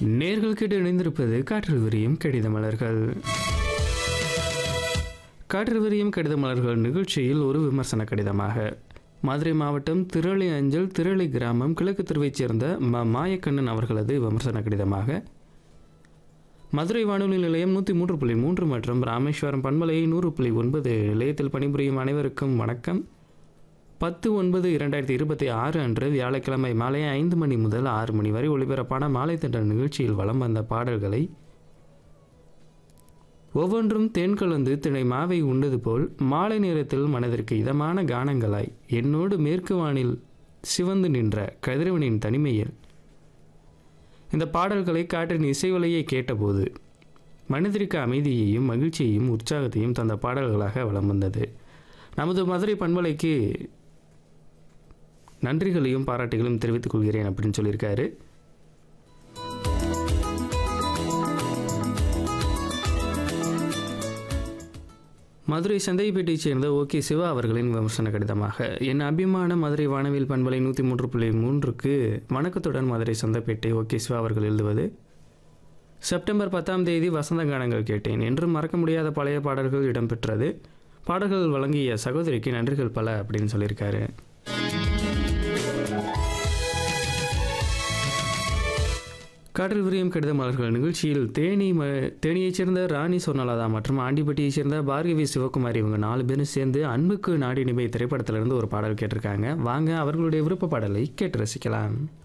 நேர்கள் கிட்ட இணைந்திருப்பது காற்றில் விரியும் கடித மலர்கள் காற்றில் விரியும் கடித மலர்கள் நிகழ்ச்சியில் ஒரு விமர்சன கடிதமாக மதுரை மாவட்டம் திரளி அஞ்சல் திரளி கிராமம் கிழக்கு தெருவைச் சேர்ந்த ம மாயக்கண்ணன் அவர்களது விமர்சன கடிதமாக மதுரை வானொலி நிலையம் நூற்றி மூன்று புள்ளி மூன்று மற்றும் ராமேஸ்வரம் பண்பலை நூறு புள்ளி ஒன்பது நிலையத்தில் பணிபுரியும் அனைவருக்கும் வணக்கம் பத்து ஒன்பது இரண்டாயிரத்தி இருபத்தி ஆறு அன்று வியாழக்கிழமை மாலை ஐந்து மணி முதல் ஆறு மணி வரை ஒளிபரப்பான மாலை தண்டல் நிகழ்ச்சியில் வலம் வந்த பாடல்களை ஒவ்வொன்றும் தேன் கலந்து திணை மாவை உண்டது போல் மாலை நேரத்தில் மனதிற்கு இதமான கானங்களாய் என்னோடு மேற்கு வானில் சிவந்து நின்ற கதிரவனின் தனிமையில் இந்த பாடல்களை காற்றின் இசைவலையை கேட்டபோது மனதிற்கு அமைதியையும் மகிழ்ச்சியையும் உற்சாகத்தையும் தந்த பாடல்களாக வலம் வந்தது நமது மதுரை பண்பலைக்கு நன்றிகளையும் பாராட்டுகளையும் தெரிவித்துக் கொள்கிறேன் அப்படின்னு சொல்லியிருக்காரு மதுரை சந்தைப்பேட்டையைச் சேர்ந்த ஓகே சிவா அவர்களின் விமர்சன கடிதமாக என் அபிமான மதுரை வானவில் பண்பலை நூற்றி மூன்று புள்ளி மூன்றுக்கு வணக்கத்துடன் மதுரை சந்தைப்பேட்டை ஓகே சிவா அவர்கள் எழுதுவது செப்டம்பர் பத்தாம் தேதி வசந்த கானங்கள் கேட்டேன் என்றும் மறக்க முடியாத பழைய பாடல்கள் இடம்பெற்றது பாடல்கள் வழங்கிய சகோதரிக்கு நன்றிகள் பல அப்படின்னு சொல்லியிருக்காரு காற்றில் விரியும் கடித மலர்கள் நிகழ்ச்சியில் தேனி ம தேனியைச் சேர்ந்த ராணி சொர்ணலதா மற்றும் ஆண்டிப்பட்டியைச் சேர்ந்த பார்கவி சிவகுமாரி இவங்க நாலு பேரும் சேர்ந்து அன்புக்கு நாடி நிபை திரைப்படத்திலிருந்து ஒரு பாடல் கேட்டிருக்காங்க வாங்க அவர்களுடைய விருப்ப பாடலை கேட்டு ரசிக்கலாம்